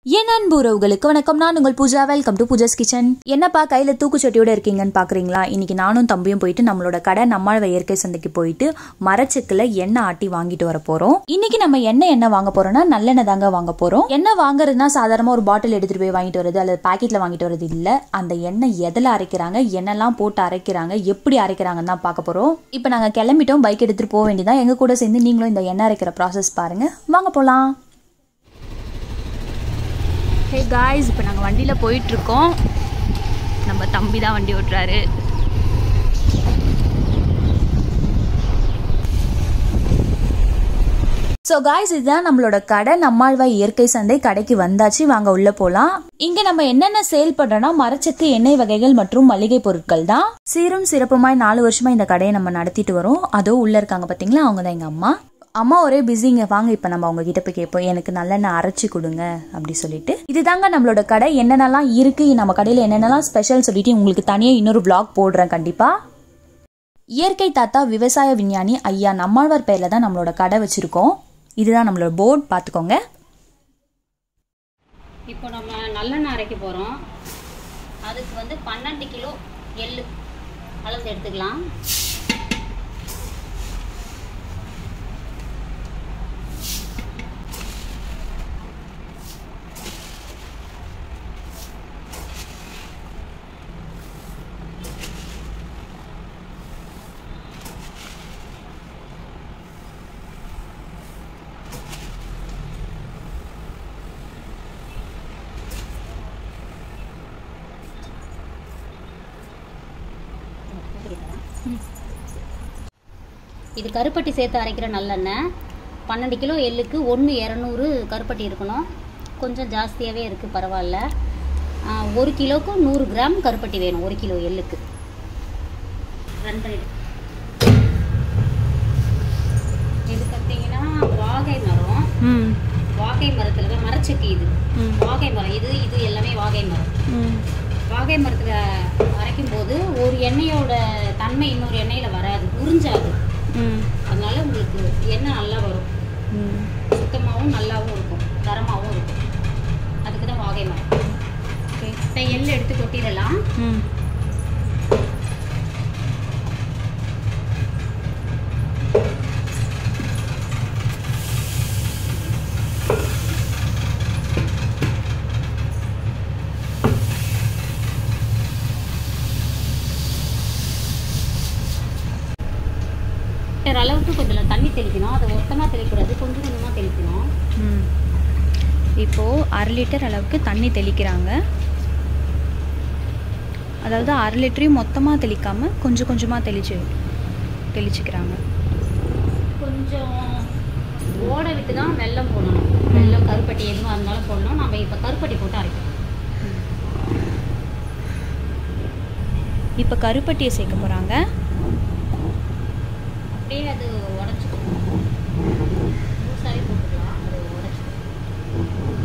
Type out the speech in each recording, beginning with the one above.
என் அன்பு உறவுகளுக்கு வணக்கம் நான் உங்கள் Pooja welcome to Pooja's kitchen என்னப்பா கையில தூக்குச்சட்டியோட இருக்கீங்கன்னு பாக்குறீங்களா இன்னைக்கு நானும் தம்பியும் போயிட்டு நம்மளோட கடை நம்மாழ்வ இயற்கை சந்தைக்கு போயிட்டு மரச்செக்குல எண்ணெய் ஆட்டி வாங்கிட்டு வர போறோம் இன்னைக்கு நம்ம என்ன எண்ணெய் வாங்க போறோம்னா நல்லெண்ணெய் தாங்க வாங்க போறோம் எண்ணெய் வாங்குறதுனா சாதாரணமா ஒரு பாட்டில் எடுத்துட்டு போய் வாங்கிட்டு வருது அல்லது பாக்கெட்ல வாங்கிட்டு வரது இல்ல அந்த எண்ணெய் எதுல அரைக்கிறாங்க என்னெல்லாம் போட்டு அரைக்கிறாங்க எப்படி அரைக்கிறாங்கன்னு தான் பார்க்க போறோம் இப்போ நாங்க கிளம்பிட்டோம் பைக் எடுத்துட்டு போக வேண்டியதான் எங்க கூட சேர்ந்து நீங்களும் இந்த எண்ணெய் அரைக்கிற ப்ராசஸ் பாருங்க வாங்க போலாம் ஹே காய்ஸ் இப்போ நாங்கள் வண்டியில் போயிட்டுருக்கோம் நம்ம தம்பி தான் வண்டி ஓட்டுறாரு ஸோ காய்ஸ் இதுதான் நம்மளோட கடை நம்மாழ்வாய் இயற்கை சந்தை கடைக்கு வந்தாச்சு வாங்க உள்ள போலாம் இங்க நம்ம என்னென்ன சேல் பண்றோம்னா மரச்சத்து எண்ணெய் வகைகள் மற்றும் மளிகை பொருட்கள் தான் சீரும் சிறப்புமாய் நாலு வருஷமா இந்த கடையை நம்ம நடத்திட்டு வரோம் அதோ உள்ள இருக்காங்க பாத்தீங்களா அவங்க தான் எங்க அம்மா அம்மா ஒரே பிஸிங்க வாங்க இப்ப நம்ம அவங்க கிட்ட போய் கேட்போம் எனக்கு நல்லெண்ணெய் அரைச்சு கொடுங்க அப்படி சொல்லிட்டு இதுதாங்க நம்மளோட கடை என்னென்னலாம் இருக்கு நம்ம கடையில என்னென்னலாம் ஸ்பெஷல் சொல்லிட்டு உங்களுக்கு தனியா இன்னொரு vlog போடுறேன் கண்டிப்பா இயற்கை தாத்தா விவசாய விஞ்ஞானி ஐயா நம்மாழ்வார் பேர்ல தான் நம்மளோட கடை வச்சிருக்கோம் இதுதான் நம்மளோட போர்டு பார்த்துக்கோங்க இப்போ நம்ம நல்லெண்ணெய் அரைக்க போகிறோம் அதுக்கு வந்து பன்னெண்டு கிலோ எள்ளு அளந்து எடுத்துக்கலாம் இது கருப்பட்டி சேர்த்து அரைக்கிற நல்லெண்ணெய் பன்னெண்டு கிலோ எள்ளுக்கு ஒன்று இரநூறு கருப்பட்டி இருக்கணும் கொஞ்சம் ஜாஸ்தியாகவே இருக்குது பரவாயில்ல ஆ, ஒரு கிலோக்கு நூறு கிராம் கருப்பட்டி வேணும் ஒரு கிலோ எள்ளுக்கு ரன் பண்ணிடு இது பார்த்தீங்கன்னா வாகை மரம் வாகை மரத்தில் தான் மரச்செக்கு இது வாகை மரம் இது இது எல்லாமே வாகை மரம் வாகை மரத்தில் அரைக்கும் போது ஒரு எண்ணெயோட தன்மை இன்னொரு எண்ணெயில் வராது உறிஞ்சாது அதனால உங்களுக்கு எண்ணெய் நல்லா வரும் சுத்தமாகவும் நல்லாவும் இருக்கும் தரமாகவும் இருக்கும் அதுக்கு தான் வாகை மரம் இப்போ எள்ளு எடுத்து கொட்டிடலாம் லிட்டர் அளவுக்கு கொஞ்சம் தண்ணி தெளிக்கணும் அதை மொத்தமாக தெளிக்கக்கூடாது கொஞ்சம் கொஞ்சமாக தெளிக்கணும் இப்போ அரை லிட்டர் அளவுக்கு தண்ணி தெளிக்கிறாங்க அதாவது அரை லிட்டரையும் மொத்தமாக தெளிக்காம கொஞ்சம் கொஞ்சமாக தெளிச்சு தெளிச்சுக்கிறாங்க கொஞ்சம் ஓட விட்டு தான் வெல்லம் போடணும் வெல்லம் கருப்பட்டி எதுவாக இருந்தாலும் போடணும் நம்ம இப்போ கருப்பட்டி போட்டு அரைக்கணும் இப்போ கருப்பட்டியை சேர்க்க போகிறாங்க அப்படியே அது உடச்சிக்கணும் லூஸாகவே போட்டுக்கலாம் அது உடச்சிக்கணும்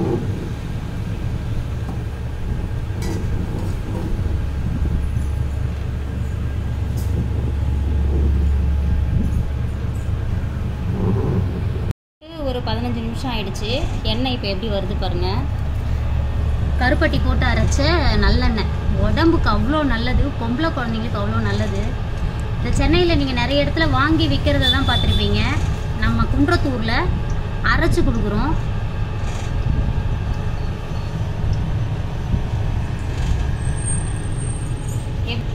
ஒரு பதினஞ்சு நிமிஷம் ஆயிடுச்சு எண்ணெய் இப்போ எப்படி வருது பாருங்க கருப்பட்டி போட்டு அரைச்ச நல்லெண்ணெய் உடம்புக்கு அவ்வளோ நல்லது பொம்பளை குழந்தைங்களுக்கு அவ்வளோ நல்லது இந்த சென்னையில் நீங்கள் நிறைய இடத்துல வாங்கி விற்கிறத தான் பார்த்துருப்பீங்க நம்ம குன்றத்தூரில் அரைச்சி கொடுக்குறோம் எப்-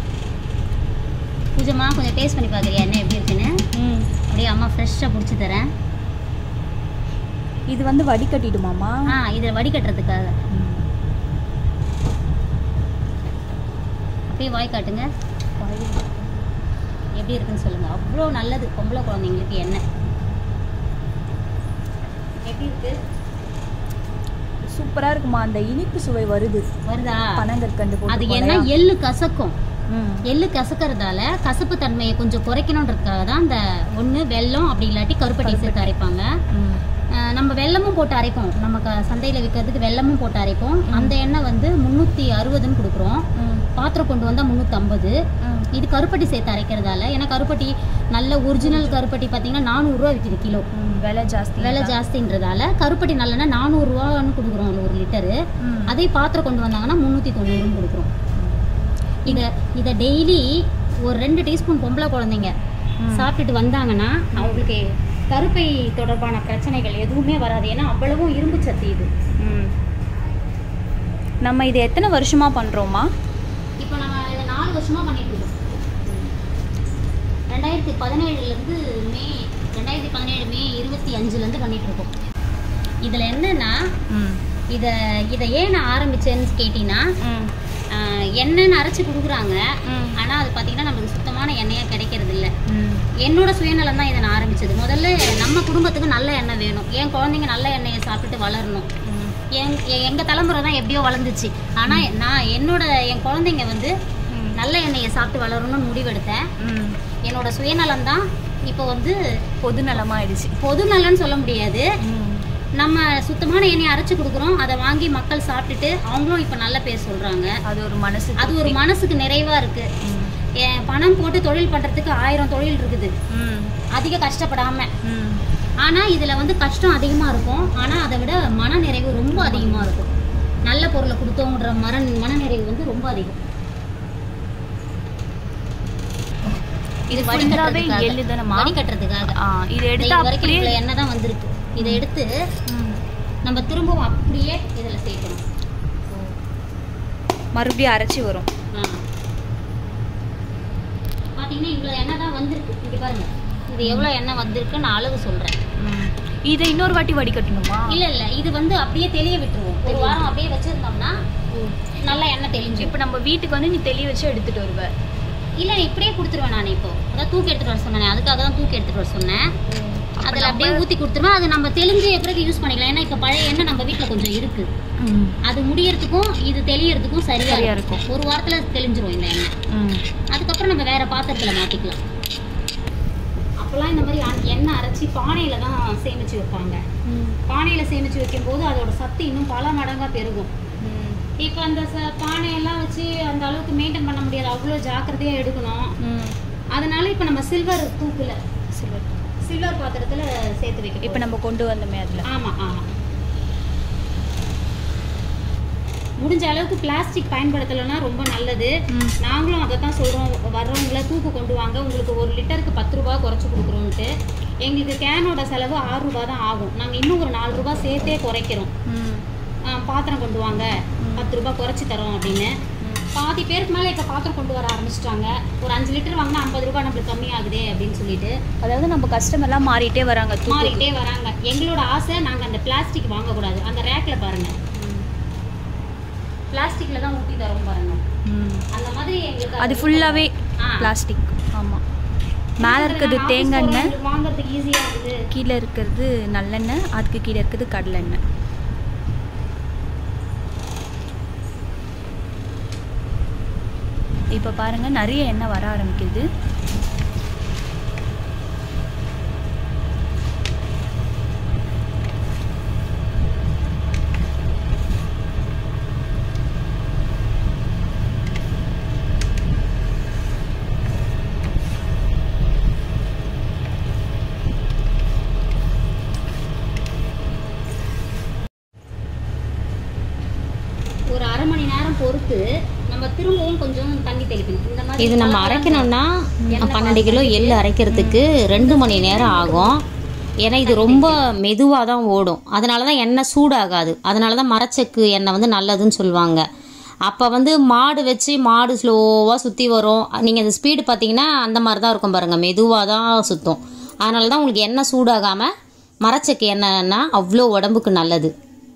பூஜைமா கொஞ்சம் டேஸ்ட் பண்ணி பார்க்குறியா என்ன எப்படி இருக்குன்னு அப்படியே அம்மா ஃப்ரெஷ்ஷாக பிடிச்சி தரேன் இது வந்து வடிகட்டிடுமாமா ஆ இதை வடிகட்டுறதுக்காக அப்படியே வாய் காட்டுங்க எப்படி இருக்குன்னு சொல்லுங்க அவ்வளோ நல்லது பொம்பளை குழந்தைங்களுக்கு எண்ணெய் எப்படி இருக்கு சூப்பராக இருக்குமா அந்த இனிப்பு சுவை வருது வருதா பனங்கற்கண்டு போட்டு அது போலையா? என்ன எள்ளு கசக்கும் ம் எள்ளு கசக்கறதால கசப்பு தன்மையை கொஞ்சம் குறைக்கணுன்றதுக்காக தான் அந்த ஒன்று வெல்லம் அப்படி இல்லாட்டி கருப்பட்டி சேர்த்து அரைப்பாங்க ம் அஹ் நம்ம வெல்லமும் போட்டு அரைப்போம் நம்ம க சந்தையில் விற்கிறதுக்கு வெல்லமும் போட்டு அரைப்போம் அந்த எண்ணெய் வந்து முந்நூற்றி அறுபதுன்னு கொடுக்குறோம் ம் பாத்திரம் கொண்டு வந்தால் முந்நூற்றம்பது ம் இது கருப்பட்டி சேர்த்து அரைக்கிறதால ஏன்னா கருப்பட்டி நல்ல ஒரிஜினல் கருப்பட்டி பார்த்தீங்கன்னா நானூறுரூவா விற்கிது கிலோ ம், விலை ஜாஸ்தி விலை ஜாஸ்தின்றதால கருப்பட்டி நல்லெண்ணெய் நானூறுரூவான்னு கொடுக்குறோம் கொடுப்பாரு அதே பாத்திரம் கொண்டு வந்தாங்கன்னா முந்நூற்றி தொண்ணூறுன்னு கொடுக்குறோம் இதை இதை டெய்லி ஒரு ரெண்டு டீஸ்பூன் பொம்பளை குழந்தைங்க சாப்பிட்டுட்டு வந்தாங்கன்னா அவங்களுக்கு கருப்பை தொடர்பான பிரச்சனைகள் எதுவுமே வராது ஏன்னா அவ்வளவும் இரும்பு சத்து இது ம். நம்ம இது எத்தனை வருஷமா பண்றோமா இப்போ நம்ம இதை நாலு வருஷமா பண்ணிட்டு இருக்கோம் ரெண்டாயிரத்தி பதினேழுலேருந்து மே ரெண்டாயிரத்தி பதினேழு மே இருபத்தி அஞ்சுலேருந்து பண்ணிட்டு இருக்கோம் இதில் என்னன்னா ம் இதை இதை ஏன் நான் ஆரம்பிச்சேன்னு கேட்டிங்கன்னா ம் ஆஹ், எண்ணெய்னு அரைச்சி கொடுக்குறாங்க ம். ஆனால் அது பார்த்தீங்கன்னா நமக்கு சுத்தமான எண்ணெயாக கிடைக்கிறது இல்ல ம் என்னோட சுயநலம் தான் இதை நான் ஆரம்பிச்சது முதல்ல நம்ம குடும்பத்துக்கு நல்ல எண்ணெய் வேணும் என் குழந்தைங்க நல்ல எண்ணெயை சாப்பிட்டுட்டு வளரணும் ம். எங் எ- எங்க தலைமுறை தான் எப்படியோ வளர்ந்துச்சு ஆனா நான் என்னோட என் குழந்தைங்க வந்து ம். நல்ல எண்ணெயை சாப்பிட்டு வளரணும்னு முடிவெடுத்தேன் ம் என்னோட சுயநலம் தான் இப்போ வந்து பொது நலமாயிடுச்சு பொது நலன்னு சொல்ல முடியாது ம் நம்ம சுத்தமான எண்ணெயை அரைச்சு கொடுக்குறோம் அதை வாங்கி மக்கள் சாப்பிட்டுட்டு அவங்களும் இப்போ நல்ல பேர் சொல்றாங்க அது ஒரு மனசு அது ஒரு மனசுக்கு நிறைவா இருக்கு ம் என் பணம் போட்டு தொழில் பண்றதுக்கு ஆயிரம் தொழில் இருக்குது ம் அதிக கஷ்டப்படாம ம் ஆனா இதுல வந்து கஷ்டம் அதிகமா இருக்கும் ஆனா அதை விட மன நிறைவு ரொம்ப அதிகமா இருக்கும் நல்ல பொருளை கொடுத்தோங்கிற மன மன நிறைவு வந்து ரொம்ப அதிகம் இது வடி ஃபுல்லாவே கட்டுறதுக்காக. எள்ளு தானம்மா வடி கட்டுறதுக்காக ஆ இது இது எடுத்து வரைக்கும் அப்படியே இவ்வளவு எண்ணெய் தான் வந்திருக்கு இதை எடுத்து ம். நம்ம திரும்பவும் அப்படியே இதுல சேர்க்கணும் மறுபடியும் அரைச்சி வரும் ஆ. பாத்தீங்கன்னா இவ்வளவு எண்ணெய் தான் வந்திருக்கு இங்க பாருங்க இது எவ்வளவு எண்ணெய் வந்திருக்கு நான் அளவு சொல்றேன் ம். இதை இன்னொரு வாட்டி வடிகட்டணுமா இல்ல இல்ல இது வந்து அப்படியே தெளிய விட்டுருவோம் ஒரு வாரம் அப்படியே வச்சிருந்தோம்னா நல்லா எண்ணெய் தெளிஞ்சு இப்போ நம்ம வீட்டுக்கு வந்து நீ தெளிய வச்சு எடுத்துட்டு வருவ இல்ல நான் இப்படியே கொடுத்துருவேன் நான் இப்போ அதான் தூக்கி எடுத்துட்டு வர சொன்னேன் அதுக்காக தான் தூக்கி எடுத்துட்டு வர சொன்னேன் அதுல அப்படியே ஊத்தி கொடுத்துருவேன் அது நம்ம தெளிஞ்ச பிறகு யூஸ் பண்ணிக்கலாம் ஏன்னா இப்ப பழைய எண்ணெய் நம்ம வீட்ல கொஞ்சம் இருக்கு ம் அது முடியறதுக்கும் இது தெளியறதுக்கும் சரியா சரியா இருக்கும் ஒரு வாரத்துல தெளிஞ்சிரும் இந்த எண்ணெய் ம் அதுக்கப்புறம் நம்ம வேற பாத்திரத்துல மாத்திக்கலாம் அப்பெல்லாம் இந்த மாதிரி அ- எண்ணெய் அரைச்சி பானையில தான் சேமிச்சு வைப்பாங்க பானையில சேமிச்சு வைக்கும்போது அதோட சத்து இன்னும் பல மடங்கா பெருகும் ம் இப்போ அந்த ச பானையெல்லாம் வச்சு அந்த அளவுக்கு மெயின்டைன் பண்ண முடியாது அவ்வளோ ஜாக்கிரதையா எடுக்கணும் ம் அதனால இப்போ நம்ம சில்வர் தூக்குல சில்வர் சில்வர் பாத்திரத்துல சேர்த்து வைக்க இப்போ நம்ம கொண்டு வந்தோமே அதில் ஆமா ஆமா முடிஞ்ச அளவுக்கு பிளாஸ்டிக் பயன்படுத்தலைன்னா ரொம்ப நல்லது ம். நாங்களும் அதை தான் சொல்கிறோம் வர்றவங்கள தூக்கு கொண்டு வாங்க உங்களுக்கு ஒரு லிட்டருக்கு பத்து ரூபா குறைச்சி கொடுக்குறோன்ட்டு எங்களுக்கு கேனோட செலவு ஆறு ரூபா தான் ஆகும் நாங்கள் இன்னும் ஒரு நாலு ரூபா சேர்த்தே குறைக்கிறோம் ம் ஆ, பாத்திரம் கொண்டு வாங்க பத்து ரூபா குறைச்சி தரோம் அப்படின்னு பாதி பேருக்கு மேலே இப்போ பாத்திரம் கொண்டு வர ஆரம்பிச்சிட்டாங்க ஒரு அஞ்சு லிட்டர் வாங்கினா ஐம்பது ரூபாய் நம்மளுக்கு கம்மியாகுதே அப்படின்னு சொல்லிட்டு அதாவது நம்ம கஸ்டமர்லாம் மாறிட்டே வராங்க தூக்கு மாறிட்டே வராங்க எங்களோட ஆசை நாங்கள் அந்த பிளாஸ்டிக் வாங்கக்கூடாது அந்த ரேக்கில் பாருங்க பிளாஸ்டிக்ல தான் ஊற்றி தரோம் பாருங்க ம் அந்த மாதிரி எங்களுக்கு அது ஃபுல்லாகவே ஆ. பிளாஸ்டிக் ஆமாம் மேலே இருக்கிறது நான் தேங்காய் office எண்ணெய் போறவங்களுக்கு வாங்குறதுக்கு ஈஸியாக இருக்குது கீழே இருக்கிறது நல்லெண்ணெய் அதுக்கு கீழே இருக்கிறது கடலெண்ணெய் இப்போ பாருங்க நிறைய எண்ணெய் வர ஆரம்பிக்குது ஒரு அரை மணி நேரம் பொறுத்து நம்ம திரும்பவும் கொஞ்சம் தண்ணி தெளிக்கணும் இந்த மாதிரி இது நம்ம கலர் அரைக்கணும்னா எண்ணெய் பன்னெண்டு கிலோ எள்ளு அரைக்கிறதுக்கு ரெண்டு மணி நேரம் ஆகும் ஏன்னா இது ரொம்ப மெதுவாக தான் ஓடும் அதனால தான் எண்ணெய் சூடாகாது அதனால தான் மரச்செக்கு எண்ணெய் வந்து நல்லதுன்னு சொல்லுவாங்க அப்போ வந்து மாடு வச்சு மாடு ஸ்லோவாக சுற்றி வரும் நீங்கள் அந்த ஸ்பீடு பார்த்தீங்கன்னா அந்த மாதிரி தான் இருக்கும் பாருங்கள் மெதுவாக தான் சுற்றும் அதனால தான் உங்களுக்கு எண்ணெய் சூடாகாமல் மரச்செக்கு எண்ணெய்னா அவ்வளோ உடம்புக்கு நல்லது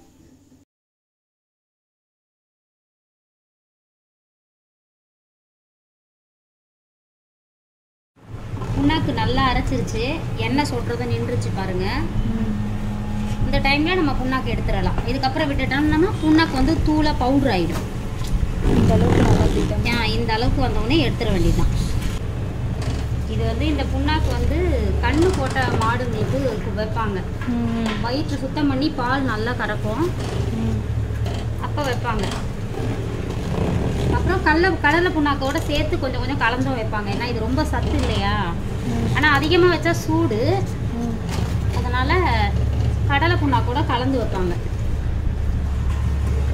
புண்ணாக்கு நல்லா அரைச்சிருச்சு எண்ணெய் சொல்றத நின்றுச்சு பாருங்க இந்த டைம்ல நம்ம புண்ணாக்கு எடுத்துடலாம் இதுக்கப்புறம் விட்டுட்டோம்னா புண்ணாக்கு வந்து தூளா பவுடர் ஆயிடும் இந்த அளவுக்கு நல்லா போயிட்டாங்க ஏன் இந்த அளவுக்கு வந்தவுடனே எடுத்துட வேண்டியதுதான் இது வந்து இந்த புண்ணாக்கு வந்து கண்ணு போட்ட மாடுங்களுக்கு வைப்பாங்க வயிற்று சுத்தம் பண்ணி பால் நல்லா கறக்கும் அப்போ வைப்பாங்க அப்புறம் கடல கடலை புண்ணாக்கோட சேர்த்து கொஞ்சம் கொஞ்சம் கலந்தும் வைப்பாங்க ஏன்னா இது ரொம்ப சத்து இல்லையா ஆனால் அதிகமாக வச்சா சூடு அதனால கடலை புண்ணாக்கோட கலந்து வைப்பாங்க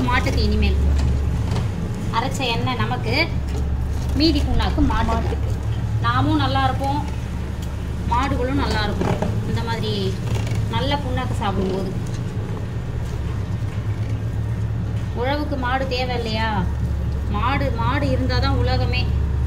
மாட்டுக்கு இனிமேல் அரைச்ச எண்ணெய் நமக்கு மீதி புண்ணாக்கு மாட்டுக்கு நாமும் நல்லா இருப்போம் மாடுகளும் நல்லா இருக்கும் இந்த மாதிரி நல்ல புண்ணாக்கு சாப்பிடும்போது உழவுக்கு மாடு தேவை இல்லையா மாடு மாடு இருந்தால் தான் உலகமே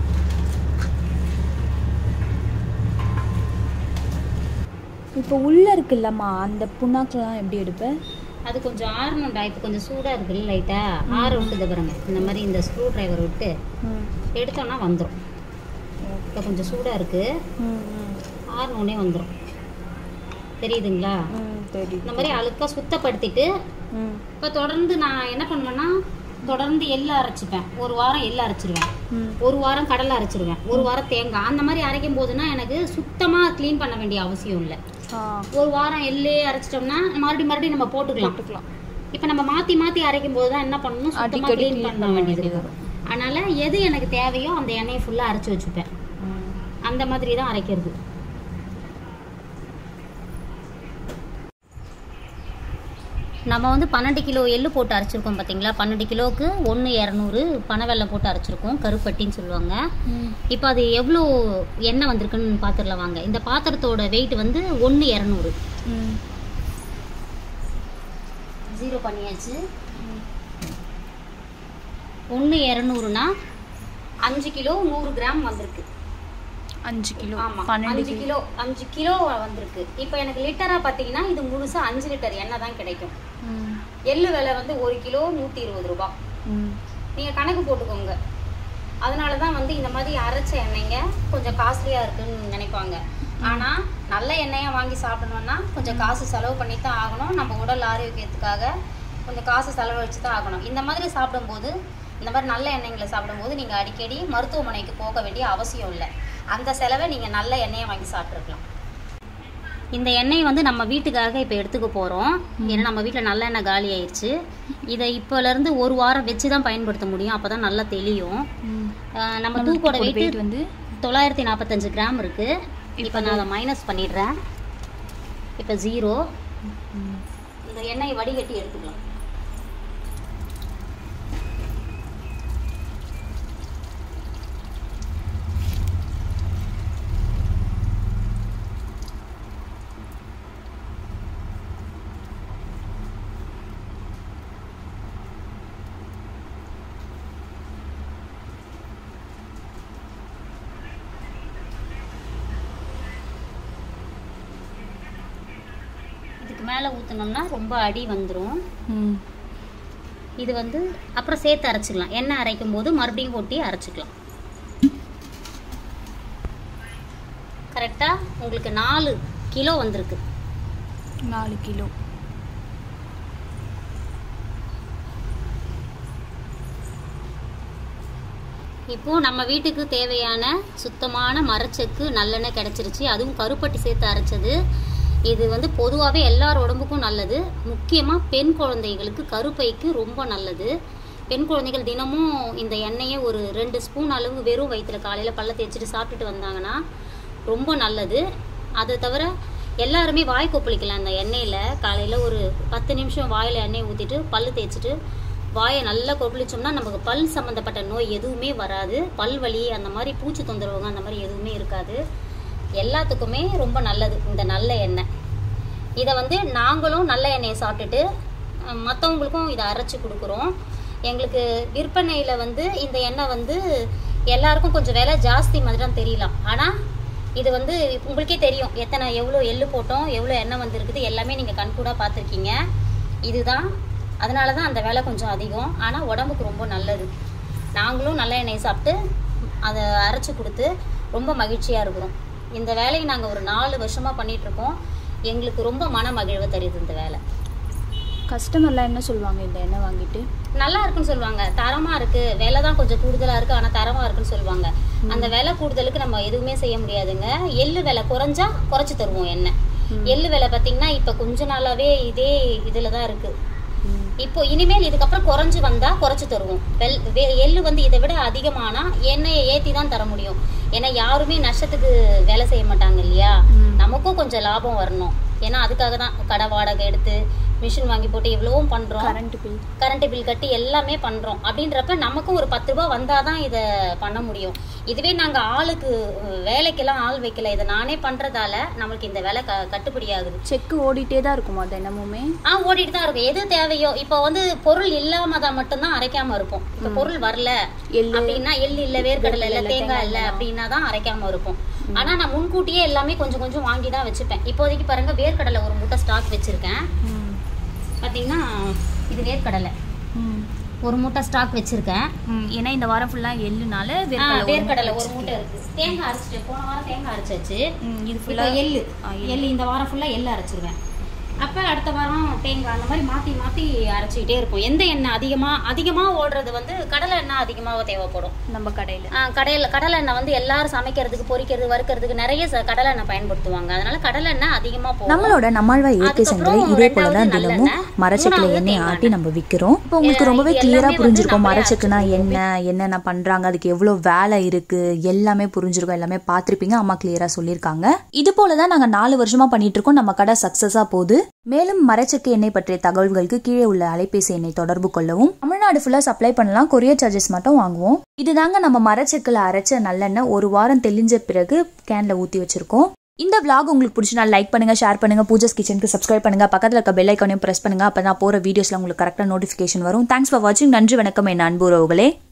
இப்போ உள்ள இருக்குல்லம்மா அந்த புண்ணாக்கெல்லாம் எப்படி எடுப்ப அது கொஞ்சம் ஆறணும்டா இப்போ கொஞ்சம் சூடாக இருக்குல்ல லைட்டாக ஆற விட்டுது பாருங்க இந்த மாதிரி இந்த ஸ்க்ரூ டிரைவர் விட்டு எடுத்தோன்னா வந்துடும் இப்போ கொஞ்சம் சூடாக இருக்குது ஆறினோடனே வந்துடும் தெரியுதுங்களா தெரியுது இந்த மாதிரி அழுக்காக சுத்தப்படுத்திட்டு ம் இப்போ தொடர்ந்து நான் என்ன பண்ணுவேன்னா தொடர்ந்து எள்ளு அரைச்சிப்பேன் ஒரு வாரம் எள்ளு அரைச்சிருவேன் ம் ஒரு வாரம் கடலை அரைச்சிருவேன் ஒரு வாரம் தேங்காய் அந்த மாதிரி அரைக்கும் போதுன்னா எனக்கு சுத்தமாக க்ளீன் பண்ண வேண்டிய அவசியம் இல்லை ஆ ஒரு வாரம் எள்ளே அரைச்சிட்டோம்னா மறுபடியும் மறுபடியும் நம்ம போட்டுக்கலாம் போட்டுக்கலாம் இப்போ நம்ம மாற்றி மாற்றி அரைக்கும் போது தான் என்ன பண்ணணும் சுத்தமாக அடிக்கடி க்ளீன் clean பண்ண பண்ண வேண்டியது வேண்டியது இருக்கும் அதனால எது எனக்கு தேவையோ அந்த எண்ணெயை ஃபுல்லாக அரைச்சி வச்சுப்பேன் அந்த மாதிரி தான் அரைக்கிறது நம்ம வந்து பன்னெண்டு கிலோ எள்ளு போட்டு அரைச்சிருக்கோம் பார்த்தீங்களா பன்னெண்டு கிலோவுக்கு ஒன்று இரநூறு பனை வெல்லம் போட்டு அரைச்சிருக்கோம் கருப்பட்டின்னு சொல்லுவாங்க இப்போ அது எவ்வளோ எண்ணெய் வந்திருக்குன்னு பார்த்துடலாம் வாங்க இந்த பாத்திரத்தோட வெயிட் வந்து ஒன்று இரநூறு ம் ஜீரோ பண்ணியாச்சு ஒன்று இரநூறுனா அஞ்சு கிலோ நூறு கிராம் வந்திருக்கு அஞ்சு கிலோ ஆமா பன்னெண்டு அஞ்சு கிலோ அஞ்சு கிலோ வந்திருக்கு இப்போ எனக்கு லிட்டரா பார்த்தீங்கன்னா இது முழுசா அஞ்சு லிட்டர் எண்ணெய் தான் கிடைக்கும் ம் எள்ளு விலை வந்து ஒரு கிலோ நூற்றி இருபது ரூபாய் ம் நீங்கள் கணக்கு போட்டுக்கோங்க அதனால தான் வந்து இந்த மாதிரி அரைச்ச எண்ணெய்ங்க கொஞ்சம் காஸ்ட்லியாக இருக்குன்னு நினைப்பாங்க ஆனால் நல்ல எண்ணெயாக வாங்கி சாப்பிடணும்னா கொஞ்சம் காசு செலவு பண்ணி தான் ஆகணும் நம்ம உடல் ஆரோக்கியத்துக்காக கொஞ்சம் காசு செலவழிச்சு தான் ஆகணும் இந்த மாதிரி சாப்பிடும்போது இந்த மாதிரி நல்ல எண்ணெய்களை சாப்பிடும்போது நீங்கள் அடிக்கடி மருத்துவமனைக்கு போக வேண்டிய அவசியம் இல்லை அந்த செலவை நீங்கள் நல்ல எண்ணெயை வாங்கி சாப்பிட்ருக்கலாம் இந்த எண்ணெய் வந்து நம்ம வீட்டுக்காக இப்போ எடுத்துக்க போகிறோம் ஏன்னா நம்ம வீட்டில் நல்ல எண்ணெய் காலி ஆயிடுச்சு இதை இப்போலேருந்து ஒரு வாரம் வச்சு தான் பயன்படுத்த முடியும் அப்போ தான் நல்லா தெளியும் ம் ஆஹ் நம்ம தூக்கோட வெயிட் வெயிட் வந்து தொள்ளாயிரத்தி நாற்பத்தஞ்சு கிராம் இருக்குது இப்போ நான் அதை மைனஸ் பண்ணிடுறேன் இப்போ ஜீரோ இந்த எண்ணெயை வடிகட்டி எடுத்துக்கலாம் இதுக்கு மேலே ஊற்றினோம்னா ரொம்ப அடி வந்துடும் ம் இது வந்து அப்புறம் சேர்த்து அரைச்சிக்கலாம் எண்ணெய் அரைக்கும் போது மறுபடியும் கொட்டி அரைச்சிக்கலாம் கரெக்டாக உங்களுக்கு நாலு கிலோ வந்திருக்கு நாலு கிலோ இப்போ நம்ம வீட்டுக்கு தேவையான சுத்தமான மரச்செக்கு நல்லெண்ணெய் கிடைச்சிருச்சு அதுவும் கருப்பட்டி சேர்த்து அரைச்சது இது வந்து பொதுவாகவே எல்லார் உடம்புக்கும் நல்லது முக்கியமாக பெண் குழந்தைகளுக்கு கருப்பைக்கு ரொம்ப நல்லது பெண் குழந்தைகள் தினமும் இந்த எண்ணெயை ஒரு ரெண்டு ஸ்பூன் அளவு வெறும் வயிற்றுல காலையில் பல்ல தேய்ச்சிட்டு சாப்பிட்டுட்டு வந்தாங்கன்னா ரொம்ப நல்லது அதை தவிர எல்லாருமே வாய் கொப்பளிக்கலாம் அந்த எண்ணெயில் காலையில் ஒரு பத்து நிமிஷம் வாயில் எண்ணெய் ஊற்றிட்டு பல்லு தேய்ச்சிட்டு வாயை நல்லா கொப்பளிச்சோம்னா நமக்கு பல் சம்மந்தப்பட்ட நோய் எதுவுமே வராது பல் வலி அந்த மாதிரி பூச்சி தொந்தரவுங்க அந்த மாதிரி எதுவுமே இருக்காது எல்லாத்துக்குமே ரொம்ப நல்லது இந்த நல்ல எண்ணெய் இதை வந்து நாங்களும் நல்ல எண்ணெயை சாப்பிட்டுட்டு அஹ், மற்றவங்களுக்கும் இதை அரைச்சி கொடுக்குறோம் எங்களுக்கு விற்பனையில் வந்து இந்த எண்ணெய் வந்து எல்லாருக்கும் கொஞ்சம் விலை ஜாஸ்தி மாதிரி தான் தெரியலாம் ஆனால் இது வந்து உங்களுக்கே தெரியும் எத்தனை எவ்வளோ எள்ளு போட்டோம் எவ்வளோ எண்ணெய் வந்திருக்குது எல்லாமே நீங்கள் கண்கூடாக பார்த்துருக்கீங்க இதுதான் அதனால தான் அந்த விலை கொஞ்சம் அதிகம் ஆனால் உடம்புக்கு ரொம்ப நல்லது நாங்களும் நல்ல எண்ணெயை சாப்பிட்டு அதை அரைச்சி கொடுத்து ரொம்ப மகிழ்ச்சியாக இருக்கிறோம் இந்த வேலையை நாங்கள் ஒரு நாலு வருஷமாக பண்ணிகிட்ருக்கோம் எங்களுக்கு ரொம்ப மன மகிழ்வை தருது இந்த வேலை கஸ்டமர்லாம் என்ன சொல்லுவாங்க இந்த எண்ணெய் வாங்கிட்டு நல்லா இருக்குன்னு சொல்லுவாங்க தரமா இருக்கு விலை தான் கொஞ்சம் கூடுதலா இருக்கு ஆனா தரமா இருக்குன்னு சொல்லுவாங்க அந்த விலை கூடுதலுக்கு நம்ம எதுவுமே செய்ய முடியாதுங்க எள்ளு விலை குறைஞ்சா குறைச்சு தருவோம் எண்ணெய் எள்ளு விலை பாத்தீங்கன்னா இப்ப கொஞ்ச நாளாவே இதே இதுல தான் இருக்கு இப்போ இனிமேல் இதுக்கப்புறம் குறைஞ்சு வந்தா குறைச்சு தருவோம் வெல் வே- எள்ளு வந்து இதை விட அதிகமானா எண்ணெயை ஏத்தி தான் தர முடியும் ஏன்னா யாருமே நஷ்டத்துக்கு வேலை செய்ய மாட்டாங்க இல்லையா நமக்கும் கொஞ்சம் லாபம் வரணும் ஏன்னா அதுக்காக தான் கடை வாடகை எடுத்து மிஷின் வாங்கி போட்டு எவ்வளவும் பண்றோம் கரண்ட் பில் கரண்ட் பில் கட்டி எல்லாமே பண்றோம் அப்படின்றப்ப நமக்கும் ஒரு பத்து ரூபாய் வந்தாதான் இதை பண்ண முடியும் இதுவே நாங்க ஆளுக்கு அஹ், வேலைக்கெல்லாம் ஆள் வைக்கல இதை நானே பண்றதால நம்மளுக்கு இந்த வேலை க கட்டுப்படி ஆகுது செக் ஓடிட்டே தான் இருக்குமா தினமுமே ஆ ஓடிட்டு தான் இருக்கும் எது தேவையோ இப்போ வந்து பொருள் இல்லாம தான் மட்டும்தான் அரைக்காம இருப்போம் இப்போ பொருள் வரல எள்ளு. அப்படின்னா எள்ளு இல்ல வேர்க்கடலை இல்ல தேங்காய் இல்ல அப்படின்னா தான் அரைக்காம இருக்கும் ஆனா நான் முன்கூட்டியே எல்லாமே கொஞ்சம் கொஞ்சம் வாங்கி தான் வச்சுப்பேன் இப்போதைக்கு பாருங்க வேர்க்கடலை ஒரு மூட்டை ஸ்டாக் வச்சிருக்கேன் பாத்தீங்கன்னா இது வேர்க்கடலை ஒரு மூட்டை ஸ்டாக் வச்சிருக்கேன் ஏன்னா இந்த வாரம் ஃபுல்லா எள்ளுனால ஆ, வேர்க்கடலை ஒரு மூட்டை இருக்கு தேங்காய் அரைச்சிட்டு போன வாரம் தேங்காய் அரைச்சாச்சு இது இப்போ எள்ளு எள்ளு இந்த வாரம் ஃபுல்லா எள்ளு அரைச்சிருவேன் அப்ப அடுத்த வாரம் தேங்காய் அந்த மாதிரி மாத்தி மாத்தி அரைச்சிக்கிட்டே இருப்போம் எந்த எண்ணெய் அதிகமா அதிகமா ஓடுறது வந்து கடலை எண்ணெய் அதிகமாக தேவைப்படும் நம்ம கடையில ஆ, கடையில கடலை எண்ணெய் வந்து எல்லாரும் சமைக்கிறதுக்கு பொரிக்கிறது வறுக்கிறதுக்கு நிறைய ச- கடலை எண்ணெய் பயன்படுத்துவாங்க அதனால கடலை எண்ணெய் அதிகமா போகும் நம்மளோட நம்மாழ்வா இயற்கை சந்தையில அதுக்கப்புறம் இதே போல தான் ரெண்டாவது தினமும் நல்லெண்ணெய், மரச்சக்கில மூணாவது எண்ணெய் தேங்காய் ஆட்டி நம்ம விக்கிறோம் இப்போ உங்களுக்கு இது ரொம்பவே எல்லாமே கிளியரா வந்து புரிஞ்சிருக்கும் நம்மளே மரச்சக்குனா அரைச்சிருக்கோம். என்ன என்னென்ன பண்றாங்க அதுக்கு எவ்வளவு வேலை இருக்கு எல்லாமே புரிஞ்சிருக்கும் எல்லாமே பார்த்திருப்பீங்க அம்மா கிளியரா சொல்லியிருக்காங்க இது போல தான் நாங்க நாலு வருஷமா பண்ணிட்டு இருக்கோம் நம்ம கடை சக்சஸா போகுது மேலும் மரச்சக்கு எண்ணெய் பற்றிய தகவல்களுக்கு கீழே உள்ள அலைபேசி எண்ணை தொடர்பு கொள்ளவும் தமிழ்நாடு ஃபுல்லா சப்ளை பண்ணலாம் கொரியர் சார்ஜஸ் மட்டும் வாங்குவோம் இதுதாங்க நம்ம மரச்சக்குல அரைச்ச நல்லெண்ணெய் ஒரு வாரம் தெளிஞ்ச பிறகு கேன்ல ஊத்தி வச்சிருக்கோம் இந்த vlog உங்களுக்கு பிடிச்சினா லைக் பண்ணுங்க ஷேர் பண்ணுங்க பூஜஸ் கிச்சனுக்கு சப்ஸ்கிரைப் பண்ணுங்க பக்கத்துல இருக்க பெல் ஐக்கானையும் பிரஸ் பண்ணுங்க அப்பதான் போற வீடியோஸ்ல உங்களுக்கு கரெக்டா நோட்டிஃபிகேஷன் வரும் தேங்க்ஸ் ஃபார் வாட்சிங் நன்றி வணக்கம் என் அன்பு உறவுகளே